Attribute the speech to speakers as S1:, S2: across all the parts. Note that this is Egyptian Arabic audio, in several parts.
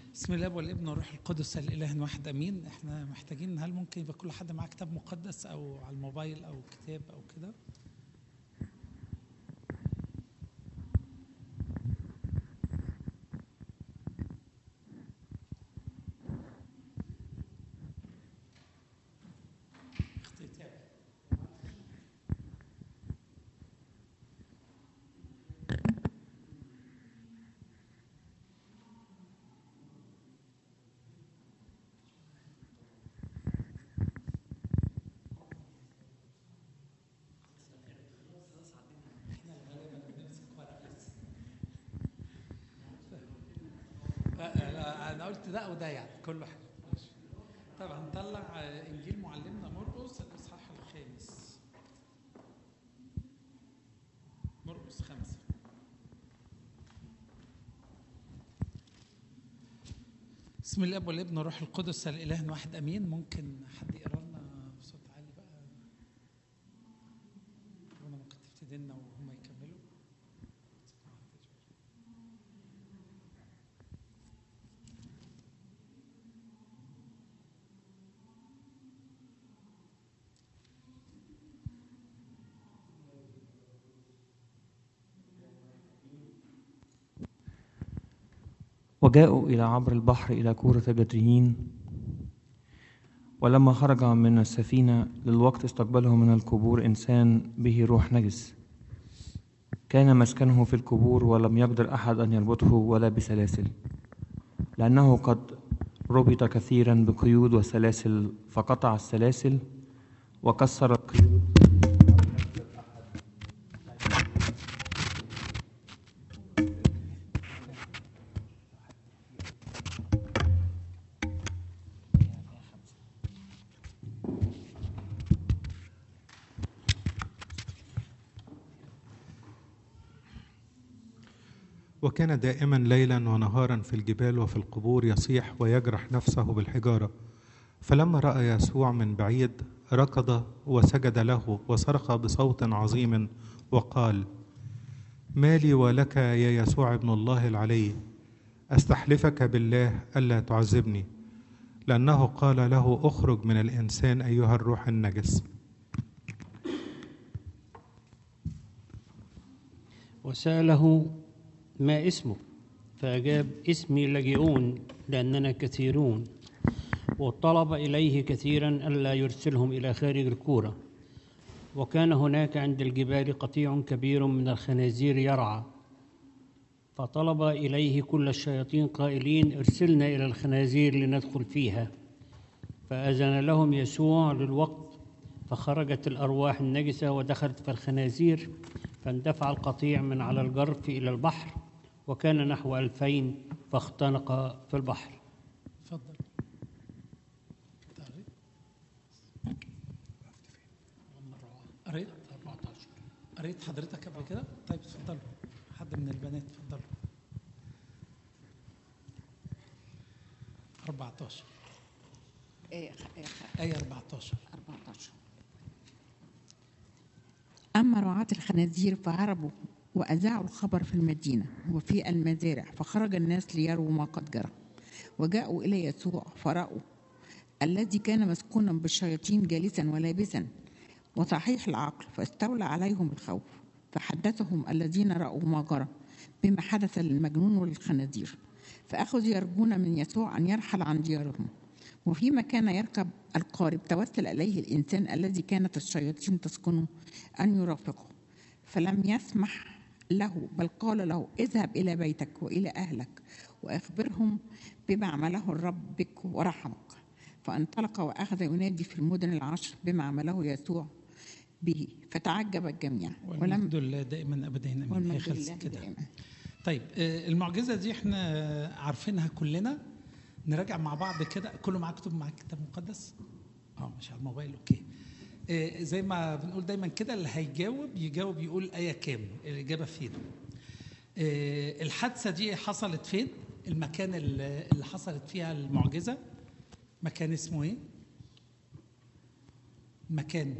S1: بسم الله والابن والروح القدس الاله واحد امين احنا محتاجين هل ممكن يبقى كل حد معاه كتاب مقدس او على الموبايل او كتاب او كده لا، لا، انا قلت ده وده يعني كله حلو ماشي. طب هنطلع آه، انجيل معلمنا مرقس الاصحاح الخامس مرقس خمسة بسم الله والابن والروح القدس الاله واحد امين ممكن حد يقرا لنا بصوت عالي بقى وانا ممكن تبتدي لنا وهم يكملوا
S2: وجاءوا إلى عبر البحر إلى كورة جدريين ولما خرج من السفينة للوقت استقبله من القبور إنسان به روح نجس كان مسكنه في القبور ولم يقدر أحد أن يربطه ولا بسلاسل لأنه قد ربط كثيرا بقيود وسلاسل فقطع السلاسل وكسر القيود
S3: وكان دائما ليلا ونهارا في الجبال وفي القبور يصيح ويجرح نفسه بالحجاره فلما راى يسوع من بعيد ركض وسجد له وصرخ بصوت عظيم وقال ما لي ولك يا يسوع ابن الله العلي استحلفك بالله الا تعذبني لانه قال له اخرج من الانسان ايها الروح النجس
S4: وسأله ما اسمك فأجاب اسمي لجئون لأننا كثيرون وطلب إليه كثيرا ألا يرسلهم إلى خارج الكورة وكان هناك عند الجبال قطيع كبير من الخنازير يرعى فطلب إليه كل الشياطين قائلين ارسلنا إلى الخنازير لندخل فيها فأذن لهم يسوع للوقت فخرجت الأرواح النجسة ودخلت في الخنازير فاندفع القطيع من على الجرف إلى البحر وكان نحو ألفين فاختنق في البحر
S1: اتفضل أنت قريت؟ قريت 14 قريت حضرتك قبل كده؟ طيب اتفضلوا حد من البنات اتفضلوا 14
S5: إيه، إيه،
S1: آية 14
S5: 14 أما رعاة الخنازير فهربوا وأذاعوا الخبر في المدينة وفي المزارع فخرج الناس ليروا ما قد جرى وجاءوا إلى يسوع فرأوا الذي كان مسكونا بالشياطين جالسا ولابسا وصحيح العقل فاستولى عليهم الخوف فحدثهم الذين رأوا ما جرى بما حدث للمجنون وللخنازير فأخذوا يرجون من يسوع أن يرحل عن ديارهم وفيما كان يركب القارب توسل إليه الإنسان الذي كانت الشياطين تسكنه أن يرافقه فلم يسمح له بل قال له اذهب إلى بيتك وإلى أهلك وأخبرهم بما عمله الرب بك ورحمك فانطلق وأخذ ينادي في المدن العشر بما عمله يسوع به فتعجب الجميع
S1: والمجد لله دائما ابدا امين هي
S5: والمجد
S1: خلصت
S5: لله
S1: كده
S5: دائما
S1: طيب آه، المعجزه دي احنا عارفينها كلنا نراجع مع بعض كده كله معاه كتب معاه كتاب مقدس اه مش على الموبايل اوكي آه، زي ما بنقول دايما كده اللي هيجاوب يجاوب يقول ايه كام الاجابه فين آه، الحادثه دي حصلت فين المكان اللي اللي حصلت فيها المعجزه مكان اسمه ايه مكان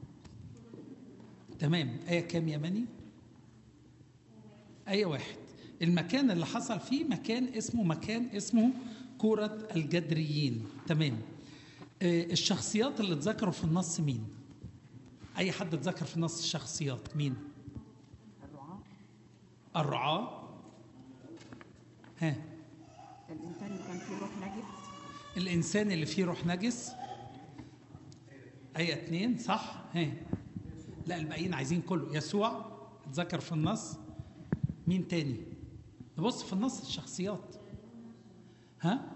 S1: تمام آية كام يا مني؟ آية واحد المكان اللي حصل فيه مكان اسمه مكان اسمه كورة الجدريين تمام آه، الشخصيات اللي اتذكروا في النص مين اي حد اتذكر في النص الشخصيات مين
S5: الرعاة
S1: الرعاة ها
S5: الإنسان اللي كان فيه روح نجس
S1: الانسان اللي فيه روح نجس ايه اتنين صح ها لا الباقيين عايزين كله يسوع اتذكر في النص مين تاني نبص في النص الشخصيات ها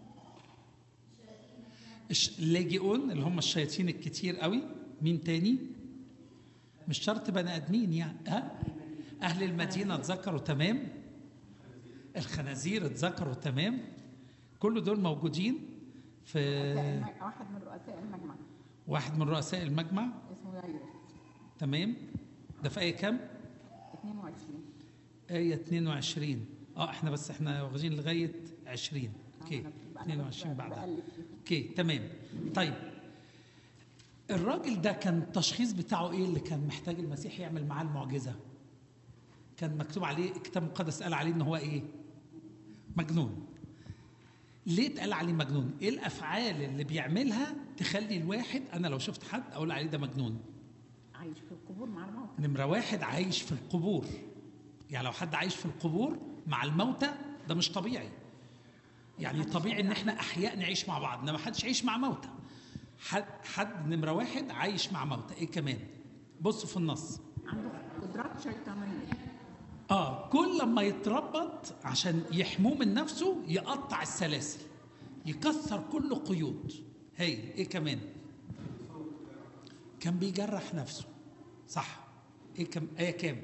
S1: الش- اللاجئون اللي هم الشياطين الكتير قوي مين تاني مش شرط بني ادمين يعني ها اهل المدينه اتذكروا تمام الخنازير اتذكروا تمام كل دول موجودين في
S5: واحد من رؤساء المجمع
S1: واحد من رؤساء المجمع
S5: اسمه يايرس
S1: تمام ده في ايه كام
S5: 22
S1: آية 22 اه احنا بس احنا واخدين لغاية 20 اوكي
S5: أنا ب-
S1: 22 بعدها
S5: بقلب فيه.
S1: اوكي تمام طيب الراجل ده كان التشخيص بتاعه ايه اللي كان محتاج المسيح يعمل معاه المعجزة كان مكتوب عليه الكتاب المقدس قال عليه ان هو ايه مجنون ليه اتقال عليه مجنون ايه الافعال اللي بيعملها تخلي الواحد انا لو شفت حد اقول عليه ده مجنون
S5: عايش في القبور مع الموتى
S1: نمرة واحد عايش في القبور يعني لو حد عايش في القبور مع الموتى ده مش طبيعي يعني طبيعي ان احنا احياء نعيش مع بعض انما حدش يعيش مع موتى حد, حد نمرة واحد عايش مع موتى ايه كمان بصوا في النص
S5: عنده قدرات شيطانية
S1: اه كل لما يتربط عشان يحموه من نفسه يقطع السلاسل يكسر كل قيود هي ايه كمان كان بيجرح نفسه صح ايه كم ايه كام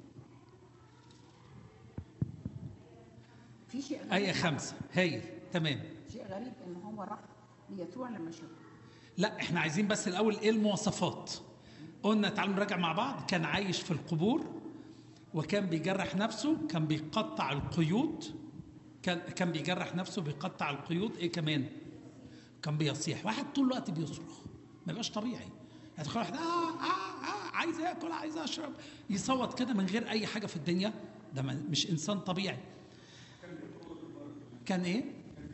S5: في شيء غريب
S1: ايه خمسة هي تمام
S5: شيء غريب ان هو راح ليسوع لما شافه
S1: لا احنا عايزين بس الاول ايه المواصفات قلنا تعالوا نراجع مع بعض كان عايش في القبور وكان بيجرح نفسه كان بيقطع القيود كان كان بيجرح نفسه بيقطع القيود ايه كمان كان بيصيح واحد طول الوقت بيصرخ ما يبقاش طبيعي يدخل واحد آه, آه, آه عايز اكل عايز اشرب يصوت كده من غير اي حاجه في الدنيا ده ما- مش انسان طبيعي كان ايه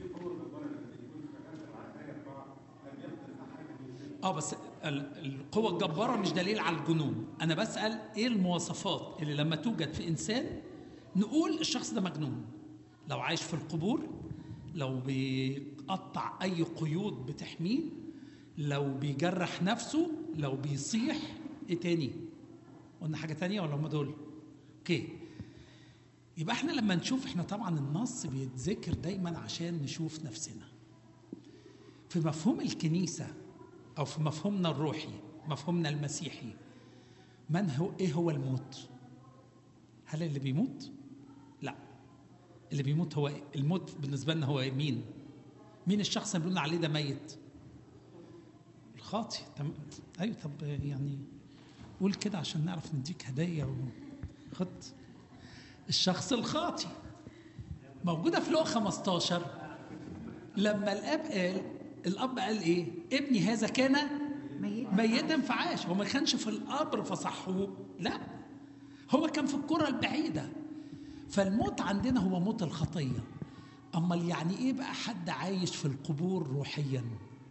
S1: اه بس ال- القوة الجبارة مش دليل على الجنون أنا بسأل إيه المواصفات اللي لما توجد في إنسان نقول الشخص ده مجنون لو عايش في القبور لو بيقطع أي قيود بتحميه لو بيجرح نفسه لو بيصيح إيه تاني قلنا حاجة تانية ولا هم دول أوكي يبقى احنا لما نشوف احنا طبعا النص بيتذكر دايما عشان نشوف نفسنا في مفهوم الكنيسة أو في مفهومنا الروحي مفهومنا المسيحي من هو إيه هو الموت؟ هل اللي بيموت؟ لا اللي بيموت هو إيه؟ الموت بالنسبة لنا هو مين؟ مين الشخص اللي بنقول عليه ده ميت؟ الخاطي تم... أيوة طب يعني قول كده عشان نعرف نديك هدية وخط الشخص الخاطي موجودة في لقا 15 لما الاب قال الاب قال ايه ابني هذا كان
S5: ميت
S1: ميتا فعاش هو ما كانش في القبر فصحوه لا هو كان في الكرة البعيدة فالموت عندنا هو موت الخطية أمال يعني إيه بقى حد عايش في القبور روحيا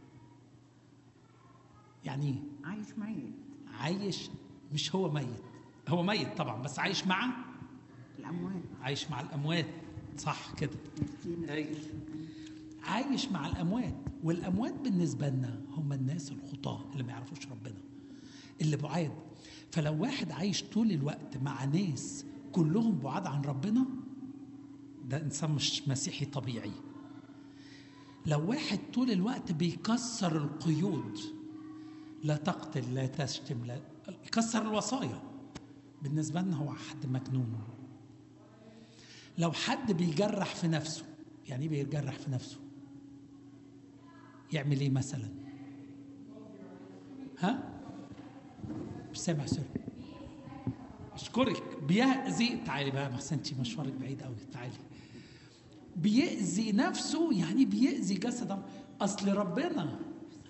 S1: يعني إيه؟
S5: عايش ميت
S1: عايش مش هو ميت هو ميت طبعا بس عايش مع
S5: الأموات
S1: عايش مع الأموات صح كده
S5: مسكين
S1: أيوة. عايش مع الاموات والاموات بالنسبه لنا هم الناس الخطاه اللي ما يعرفوش ربنا اللي بعاد فلو واحد عايش طول الوقت مع ناس كلهم بعاد عن ربنا ده انسان مش مسيحي طبيعي لو واحد طول الوقت بيكسر القيود لا تقتل لا تشتم لا يكسر الوصايا بالنسبه لنا هو حد مجنون لو حد بيجرح في نفسه يعني ايه بيجرح في نفسه يعمل ايه مثلا ها مش سامع سوري اشكرك بيأذي تعالي بقى ما انت مشوارك بعيد قوي تعالي بيأذي نفسه يعني بيأذي جسده اصل ربنا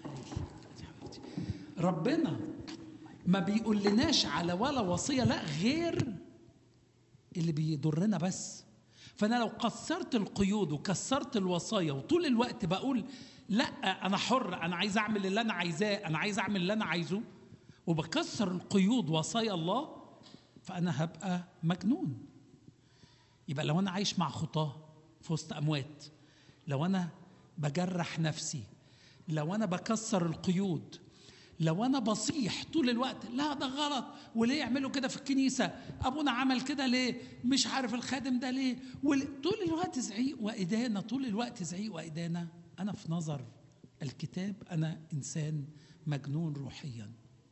S1: ربنا ما بيقول لناش على ولا وصيه لا غير اللي بيضرنا بس فانا لو قصرت القيود وكسرت الوصايا وطول الوقت بقول لا انا حر انا عايز اعمل اللي انا عايزاه انا عايز اعمل اللي انا عايزه وبكسر القيود وصايا الله فانا هبقى مجنون يبقى لو انا عايش مع خطاه في وسط اموات لو انا بجرح نفسي لو انا بكسر القيود لو انا بصيح طول الوقت لا ده غلط وليه يعملوا كده في الكنيسه ابونا عمل كده ليه مش عارف الخادم ده ليه ول- طول الوقت زعيق وادانه طول الوقت زعيق وادانه انا في نظر الكتاب انا انسان مجنون روحيا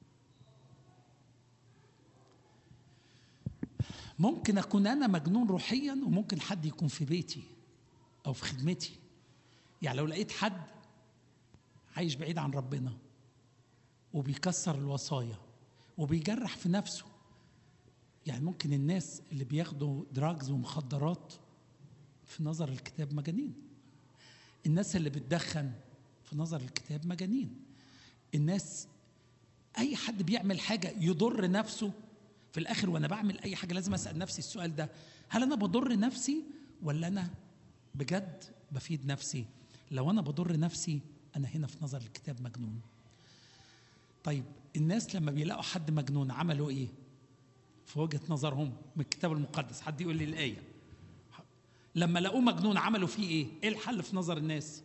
S1: ممكن اكون انا مجنون روحيا وممكن حد يكون في بيتي او في خدمتي يعني لو لقيت حد عايش بعيد عن ربنا وبيكسر الوصايا وبيجرح في نفسه يعني ممكن الناس اللي بياخدوا دراجز ومخدرات في نظر الكتاب مجانين الناس اللي بتدخن في نظر الكتاب مجانين الناس اي حد بيعمل حاجه يضر نفسه في الاخر وانا بعمل اي حاجه لازم اسال نفسي السؤال ده هل انا بضر نفسي ولا انا بجد بفيد نفسي لو انا بضر نفسي انا هنا في نظر الكتاب مجنون طيب الناس لما بيلاقوا حد مجنون عملوا ايه في وجهه نظرهم من الكتاب المقدس حد يقول لي الايه لما لقوه مجنون عملوا فيه ايه ايه الحل في نظر الناس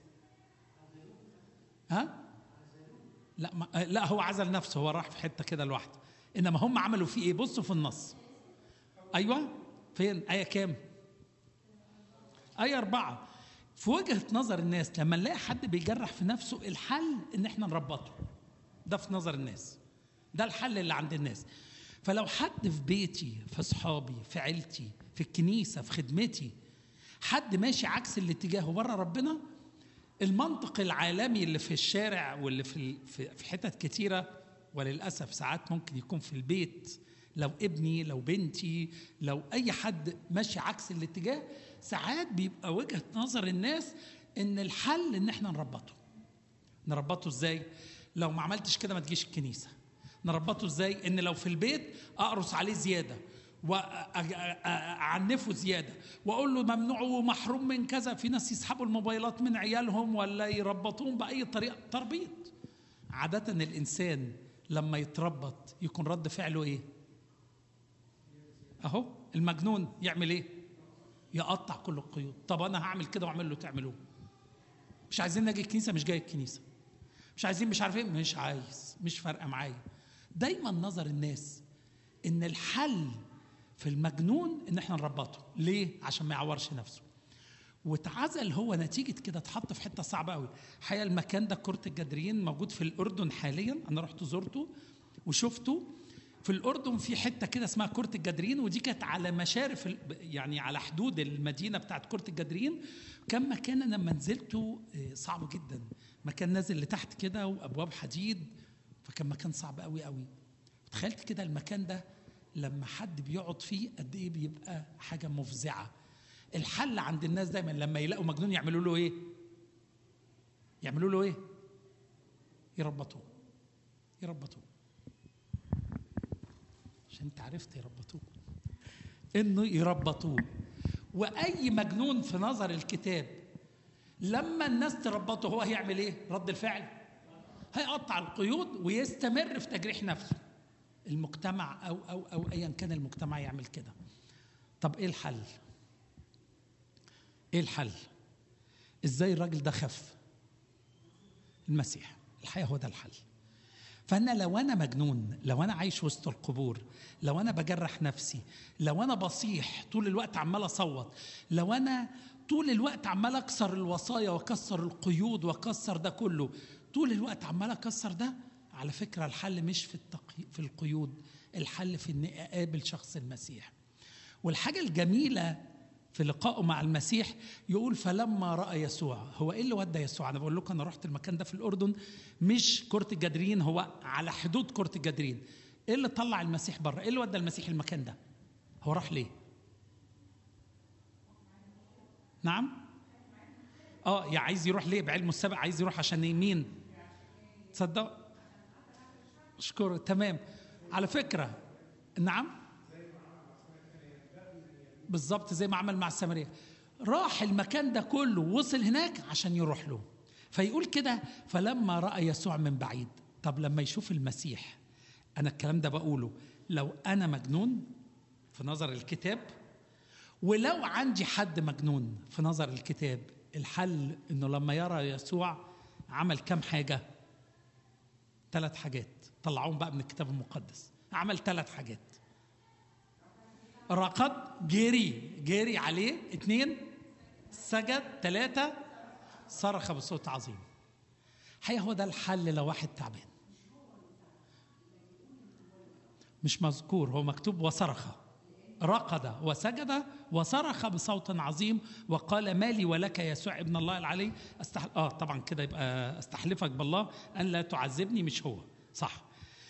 S1: ها لا ما لا هو عزل نفسه هو راح في حته كده لوحده انما هم عملوا فيه ايه بصوا في النص ايوه فين ايه كام ايه اربعه في وجهه نظر الناس لما نلاقي حد بيجرح في نفسه الحل ان احنا نربطه ده في نظر الناس ده الحل اللي عند الناس فلو حد في بيتي في اصحابي في عيلتي في الكنيسه في خدمتي حد ماشي عكس الاتجاه بره ربنا المنطق العالمي اللي في الشارع واللي في ال- في في حتت كتيره وللاسف ساعات ممكن يكون في البيت لو ابني لو بنتي لو اي حد ماشي عكس الاتجاه ساعات بيبقى وجهه نظر الناس ان الحل ان احنا نربطه نربطه ازاي لو ما عملتش كده ما تجيش الكنيسه نربطه ازاي ان لو في البيت اقرص عليه زياده واعنفه زياده واقول له ممنوع ومحروم من كذا في ناس يسحبوا الموبايلات من عيالهم ولا يربطوهم باي طريقه تربيط عاده الانسان لما يتربط يكون رد فعله ايه اهو المجنون يعمل ايه يقطع كل القيود طب انا هعمل كده واعمل له تعملوه مش عايزين نجي الكنيسه مش جاي الكنيسه مش عايزين مش عارف ايه مش عايز مش فارقه معايا دايما نظر الناس ان الحل في المجنون ان احنا نربطه ليه عشان ما يعورش نفسه واتعزل هو نتيجه كده اتحط في حته صعبه قوي الحقيقه المكان ده كره الجدريين موجود في الاردن حاليا انا رحت زرته وشفته في الاردن في حته كده اسمها كره الجدرين ودي كانت على مشارف ال- يعني على حدود المدينه بتاعت كره الجدرين كان مكان انا لما نزلته آه، صعب جدا مكان نازل لتحت كده وابواب حديد فكان مكان صعب قوي قوي تخيلت كده المكان ده لما حد بيقعد فيه قد ايه بيبقى حاجه مفزعه الحل عند الناس دايما لما يلاقوا مجنون يعملوا له ايه يعملوا له ايه يربطوه يربطوه عشان انت عرفت يربطوه انه يربطوه واي مجنون في نظر الكتاب لما الناس تربطه هو هيعمل ايه رد الفعل هيقطع القيود ويستمر في تجريح نفسه المجتمع او او او ايا كان المجتمع يعمل كده طب ايه الحل ايه الحل ازاي الراجل ده خف المسيح الحقيقه هو ده الحل فانا لو انا مجنون لو انا عايش وسط القبور لو انا بجرح نفسي لو انا بصيح طول الوقت عمال اصوت لو انا طول الوقت عمال اكسر الوصايا واكسر القيود واكسر ده كله طول الوقت عمال اكسر ده على فكره الحل مش في التقي... في القيود الحل في اني اقابل شخص المسيح والحاجه الجميله في لقائه مع المسيح يقول فلما راى يسوع هو ايه اللي ودى يسوع انا بقول لكم انا رحت المكان ده في الاردن مش كره الجدرين هو على حدود كره الجدرين ايه اللي طلع المسيح بره ايه اللي ودى المسيح المكان ده هو راح ليه نعم اه يا عايز يروح ليه بعلمه السابق عايز يروح عشان مين تصدق اشكر تمام على فكره نعم بالظبط زي ما عمل مع السامريه راح المكان ده كله وصل هناك عشان يروح له فيقول كده فلما راى يسوع من بعيد طب لما يشوف المسيح انا الكلام ده بقوله لو انا مجنون في نظر الكتاب ولو عندي حد مجنون في نظر الكتاب الحل انه لما يرى يسوع عمل كم حاجه ثلاث حاجات طلعوهم بقى من الكتاب المقدس عمل ثلاث حاجات رقد جري جري عليه اثنين سجد ثلاثة صرخ بصوت عظيم حقيقة هو ده الحل لو واحد تعبان مش مذكور هو مكتوب وصرخ رقد وسجد وصرخ بصوت عظيم وقال مالي ولك يا يسوع ابن الله العلي أستح... اه طبعا كده يبقى استحلفك بالله ان لا تعذبني مش هو صح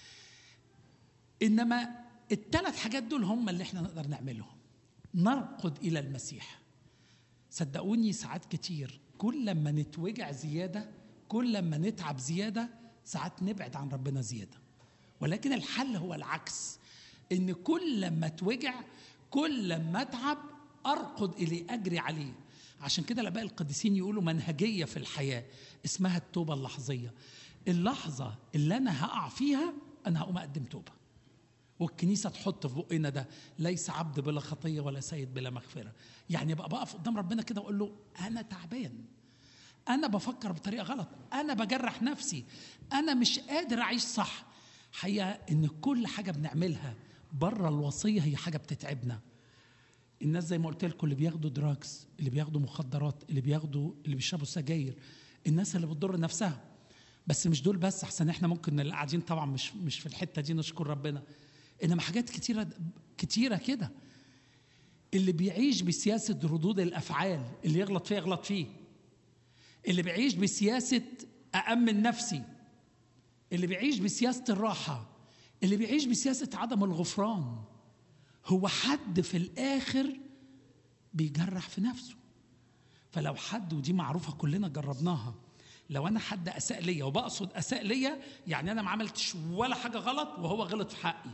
S1: انما الثلاث حاجات دول هم اللي احنا نقدر نعملهم نرقد الى المسيح صدقوني ساعات كتير كل لما نتوجع زياده كل لما نتعب زياده ساعات نبعد عن ربنا زياده ولكن الحل هو العكس ان كل لما اتوجع كل لما اتعب ارقد اليه اجري عليه عشان كده الاباء القديسين يقولوا منهجيه في الحياه اسمها التوبه اللحظيه اللحظه اللي انا هقع فيها انا هقوم اقدم توبه والكنيسه تحط في بقنا ده ليس عبد بلا خطيه ولا سيد بلا مغفره يعني بقى بقف قدام ربنا كده واقول له انا تعبان انا بفكر بطريقه غلط انا بجرح نفسي انا مش قادر اعيش صح حقيقه ان كل حاجه بنعملها بره الوصيه هي حاجه بتتعبنا الناس زي ما قلت لكم اللي بياخدوا دراجز اللي بياخدوا مخدرات اللي بياخدوا اللي بيشربوا سجاير الناس اللي بتضر نفسها بس مش دول بس احسن احنا ممكن اللي قاعدين طبعا مش مش في الحته دي نشكر ربنا انما حاجات كتيره كتيره كده اللي بيعيش بسياسه ردود الافعال اللي يغلط فيه يغلط فيه اللي بيعيش بسياسه أأمن نفسي اللي بيعيش بسياسة الراحة اللي بيعيش بسياسة عدم الغفران هو حد في الآخر بيجرح في نفسه فلو حد ودي معروفة كلنا جربناها لو أنا حد أساء ليا وبقصد أساء ليا يعني أنا ما عملتش ولا حاجة غلط وهو غلط في حقي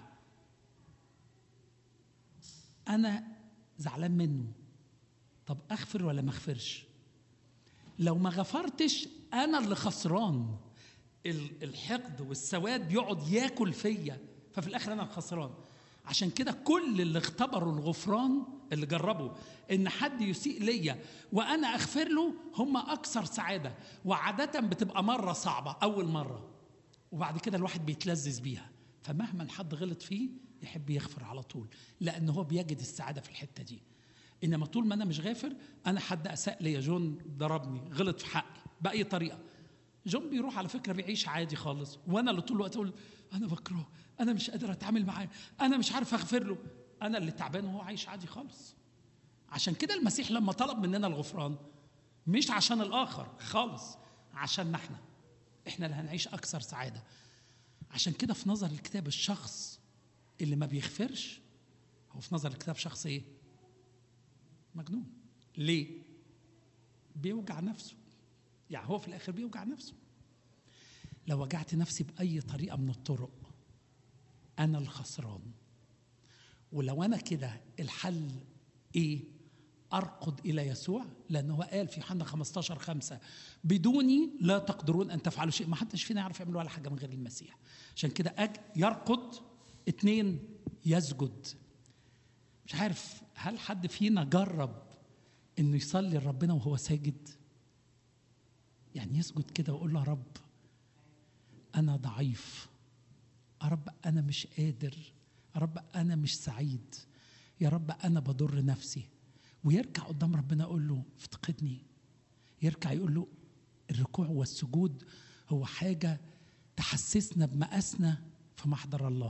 S1: أنا زعلان منه طب أغفر ولا ما أغفرش لو ما غفرتش أنا اللي خسران الحقد والسواد بيقعد ياكل فيا ففي الاخر انا الخسران عشان كده كل اللي اختبروا الغفران اللي جربوا ان حد يسيء ليا وانا اغفر له هم اكثر سعاده وعاده بتبقى مره صعبه اول مره وبعد كده الواحد بيتلذذ بيها فمهما حد غلط فيه يحب يغفر على طول لان هو بيجد السعاده في الحته دي انما طول ما انا مش غافر انا حد اساء ليا جون ضربني غلط في حقي باي طريقه جون بيروح على فكره بيعيش عادي خالص وانا اللي طول الوقت اقول انا بكرهه انا مش قادر اتعامل معاه انا مش عارف اغفر له انا اللي تعبان وهو عايش عادي خالص عشان كده المسيح لما طلب مننا الغفران مش عشان الاخر خالص عشان احنا احنا اللي هنعيش اكثر سعاده عشان كده في نظر الكتاب الشخص اللي ما بيغفرش هو في نظر الكتاب شخص ايه مجنون ليه بيوجع نفسه يعني هو في الاخر بيوجع نفسه لو وجعت نفسي باي طريقه من الطرق انا الخسران ولو انا كده الحل ايه ارقد الى يسوع لانه هو قال في يوحنا 15 5 بدوني لا تقدرون ان تفعلوا شيء ما حدش فينا يعرف يعمل ولا حاجه من غير المسيح عشان كده أج يرقد اتنين يسجد مش عارف هل حد فينا جرب انه يصلي لربنا وهو ساجد يعني يسجد كده ويقول له يا رب انا ضعيف يا رب انا مش قادر يا رب انا مش سعيد يا رب انا بضر نفسي ويركع قدام ربنا يقول له افتقدني يركع يقول له الركوع والسجود هو حاجه تحسسنا بمقاسنا في محضر الله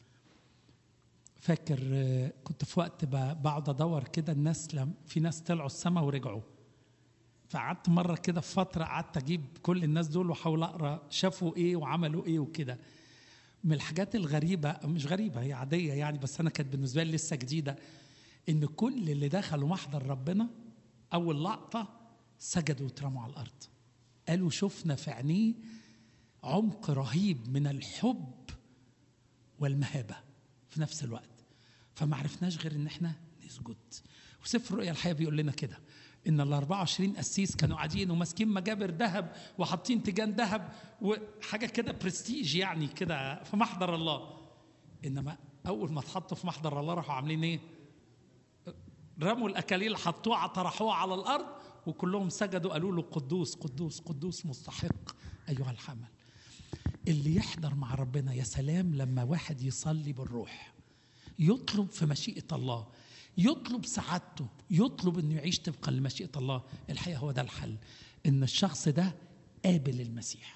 S1: فاكر كنت في وقت بقعد ادور كده الناس لم في ناس طلعوا السماء ورجعوا فقعدت مره كده في فتره قعدت اجيب كل الناس دول واحاول اقرا شافوا ايه وعملوا ايه وكده من الحاجات الغريبه مش غريبه هي عاديه يعني بس انا كانت بالنسبه لي لسه جديده ان كل اللي دخلوا محضر ربنا اول لقطه سجدوا واترموا على الارض قالوا شفنا في عينيه عمق رهيب من الحب والمهابه في نفس الوقت فما عرفناش غير ان احنا نسجد وسفر الرؤيا الحقيقه بيقول لنا كده ان ال 24 قسيس كانوا قاعدين وماسكين مجابر ذهب وحاطين تيجان ذهب وحاجه كده برستيج يعني كده في محضر الله انما اول ما اتحطوا في محضر الله راحوا عاملين ايه؟ رموا الاكاليل حطوها طرحوها على الارض وكلهم سجدوا قالوا له قدوس قدوس قدوس مستحق ايها الحمل اللي يحضر مع ربنا يا سلام لما واحد يصلي بالروح يطلب في مشيئه الله يطلب سعادته يطلب انه يعيش طبقا لمشيئه الله الحقيقه هو ده الحل ان الشخص ده قابل المسيح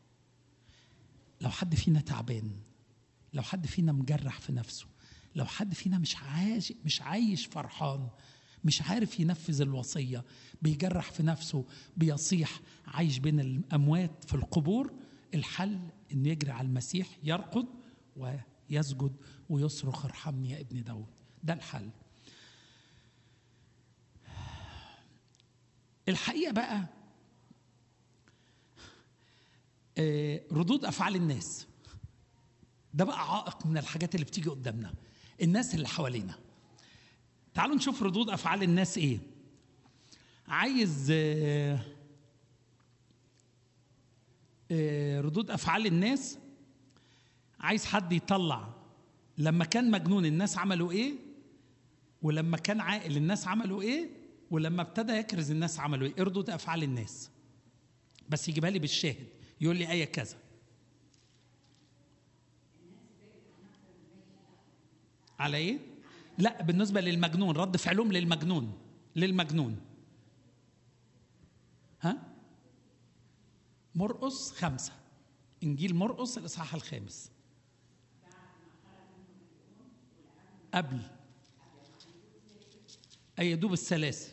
S1: لو حد فينا تعبان لو حد فينا مجرح في نفسه لو حد فينا مش عايش مش عايش فرحان مش عارف ينفذ الوصية بيجرح في نفسه بيصيح عايش بين الأموات في القبور الحل إنه يجري على المسيح يرقد ويسجد ويصرخ ارحمني يا ابن داود ده الحل الحقيقة بقى آه، ردود أفعال الناس ده بقى عائق من الحاجات اللي بتيجي قدامنا الناس اللي حوالينا تعالوا نشوف ردود افعال الناس ايه عايز آه، آه، ردود افعال الناس عايز حد يطلع لما كان مجنون الناس عملوا ايه ولما كان عاقل الناس عملوا ايه ولما ابتدى يكرز الناس عملوا ايه إيه ردود افعال الناس بس يجيبها لي بالشاهد يقول لي ايه كذا على ايه؟ لا بالنسبة للمجنون رد فعلهم للمجنون للمجنون ها؟ مرقس خمسة إنجيل مرقس الإصحاح الخامس قبل أي يدوب الثلاثة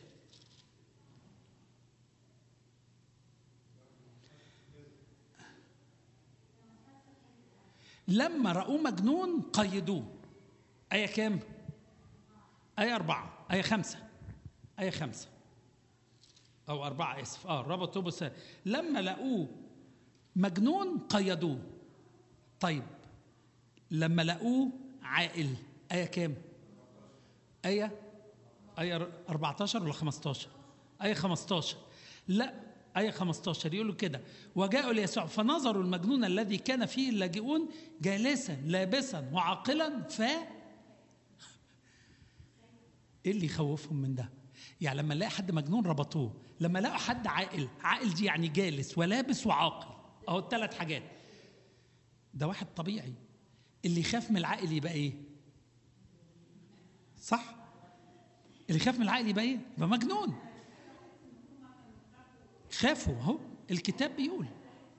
S1: لما رأوه مجنون قيدوه آية كام؟ آية أربعة آية خمسة آية خمسة أو أربعة آسف آه ربطوا بس لما لقوه مجنون قيدوه طيب لما لقوه عاقل آية كام؟ آية آية 14 ولا 15 آية 15 لا آية 15 يقولوا كده وجاءوا ليسوع فنظروا المجنون الذي كان فيه اللاجئون جالسا لابسا وعاقلا ف ايه اللي يخوفهم من ده؟ يعني لما نلاقي حد مجنون ربطوه، لما لقوا حد عاقل، عاقل دي يعني جالس ولابس وعاقل، اهو الثلاث حاجات. ده واحد طبيعي. اللي يخاف من العاقل يبقى ايه؟ صح؟ اللي يخاف من العاقل يبقى ايه؟ يبقى مجنون. خافوا اهو الكتاب بيقول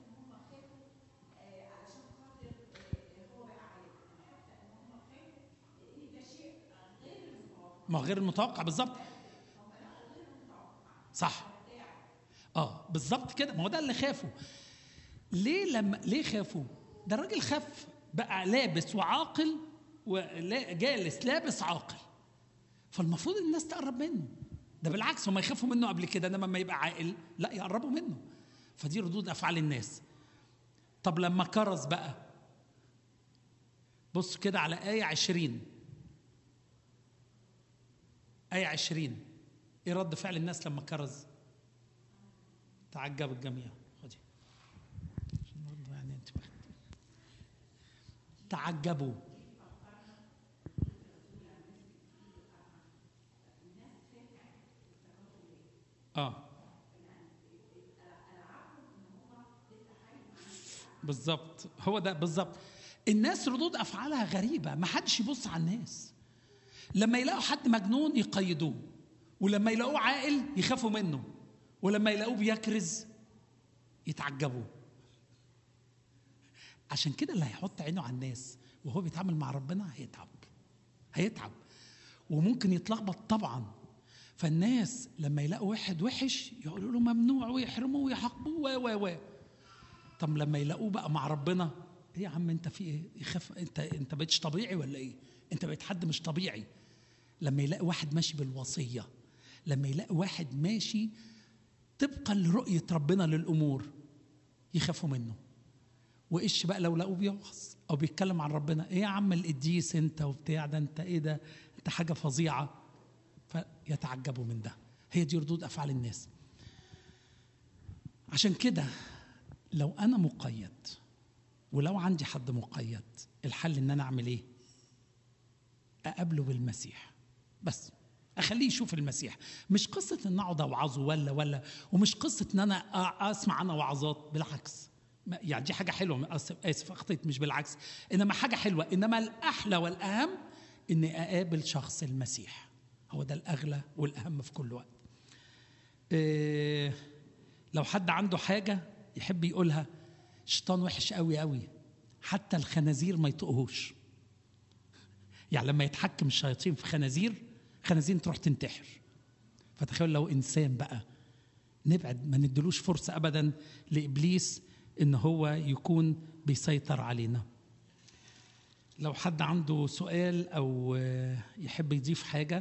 S1: ما هو غير المتوقع بالظبط صح اه بالظبط كده ما هو ده اللي خافوا ليه لما ليه خافوا ده الراجل خاف بقى لابس وعاقل وجالس لابس عاقل فالمفروض الناس تقرب منه ده بالعكس هم يخافوا منه قبل كده انما لما يبقى عاقل لا يقربوا منه فدي ردود افعال الناس طب لما كرز بقى بص كده على آية عشرين آية عشرين إيه رد فعل الناس لما كرز تعجب الجميع خدي عشان برضه يعني انت بخت. تعجبوا اه بالظبط هو ده بالظبط الناس ردود افعالها غريبه ما حدش يبص على الناس لما يلاقوا حد مجنون يقيدوه ولما يلاقوه عاقل يخافوا منه ولما يلاقوه بيكرز يتعجبوا عشان كده اللي هيحط عينه على الناس وهو بيتعامل مع ربنا هيتعب هيتعب وممكن يتلخبط طبعا فالناس لما يلاقوا واحد وحش يقولوا له ممنوع ويحرموه ويحاقبوه و و و طب لما يلاقوه بقى مع ربنا ايه يا عم انت في ايه يخاف انت انت بقيتش طبيعي ولا ايه انت بقيت حد مش طبيعي لما يلاقي واحد ماشي بالوصيه لما يلاقي واحد ماشي طبقا لرؤيه ربنا للامور يخافوا منه وايش بقى لو لقوه بيوعظ او بيتكلم عن ربنا ايه يا عم القديس انت وبتاع ده انت ايه ده انت حاجه فظيعه فيتعجبوا من ده هي دي ردود افعال الناس عشان كده لو انا مقيد ولو عندي حد مقيد الحل ان انا اعمل ايه اقابله بالمسيح بس اخليه يشوف المسيح مش قصه ان اقعد اوعظه ولا ولا ومش قصه ان انا أ- اسمع انا وعظات بالعكس ما- يعني دي حاجه حلوه اسف اسف اخطيت مش بالعكس انما حاجه حلوه انما الاحلى والاهم اني اقابل شخص المسيح هو ده الاغلى والاهم في كل وقت إيه لو حد عنده حاجه يحب يقولها الشيطان وحش قوي قوي حتى الخنازير ما يطقهوش يعني لما يتحكم الشياطين في خنازير خنازير تروح تنتحر فتخيل لو انسان بقى نبعد ما ندلوش فرصه ابدا لابليس ان هو يكون بيسيطر علينا لو حد عنده سؤال او آه، يحب يضيف حاجه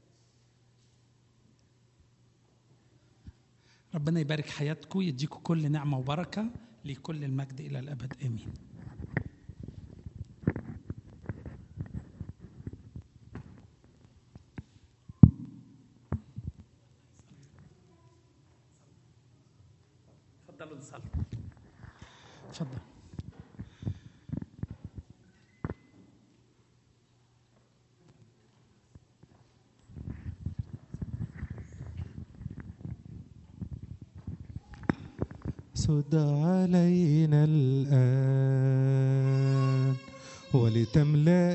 S1: ربنا يبارك حياتكم يديكم كل نعمه وبركه لكل المجد الى الابد امين اتفضلوا نصلي اتفضل
S3: سد علينا الآن ولتملأ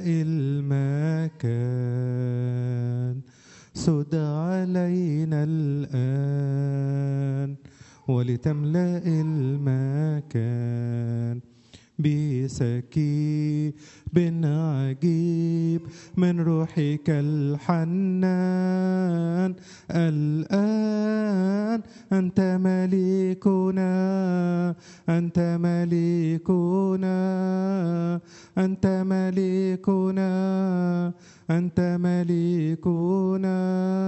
S3: المكان سد علينا الآن ولتملأ المكان بسكيب عجيب من روحك الحنان الآن أنت مليكنا أنت مليكنا أنت مليكنا أنت مليكنا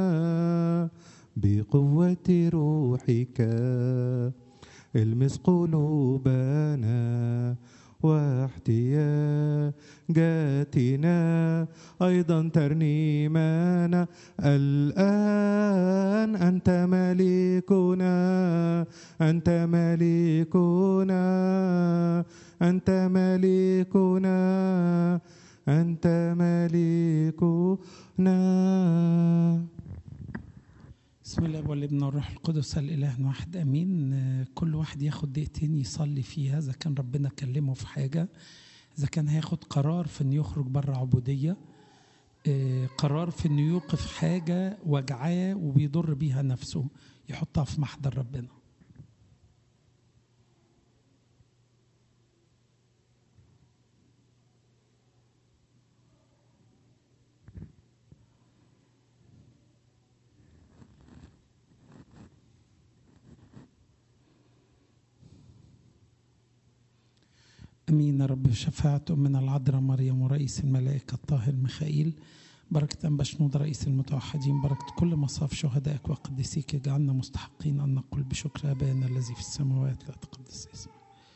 S3: بقوة روحك المس قلوبنا واحتياجاتنا أيضا ترنيمنا الآن أنت مليكنا أنت مليكنا أنت مليكنا أنت مليكنا
S1: بسم الله والابن والروح القدس الاله واحد امين آه، كل واحد ياخد دقيقتين يصلي فيها اذا كان ربنا كلمه في حاجه اذا كان هياخد قرار في انه يخرج بره عبوديه آه، قرار في انه يوقف حاجه وجعاه وبيضر بيها نفسه يحطها في محضر ربنا امين يا رب شفاعة امنا العذراء مريم ورئيس الملائكه الطاهر ميخائيل بركة بشنود رئيس المتوحدين بركة كل مصاف شهدائك وقدسيك اجعلنا مستحقين أن نقول بشكر أبانا الذي في السماوات لا تقدس اسمك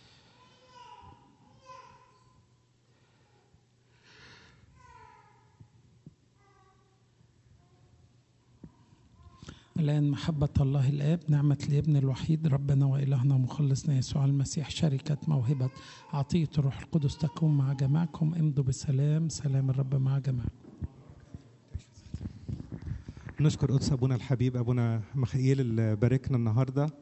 S1: الآن محبة الله الآب نعمة الابن الوحيد ربنا وإلهنا مخلصنا يسوع المسيح شركة موهبة عطية الروح القدس تكون مع جماعكم امضوا بسلام سلام الرب مع جماعكم
S3: نشكر قدس ابونا الحبيب ابونا مخيل اللي باركنا النهارده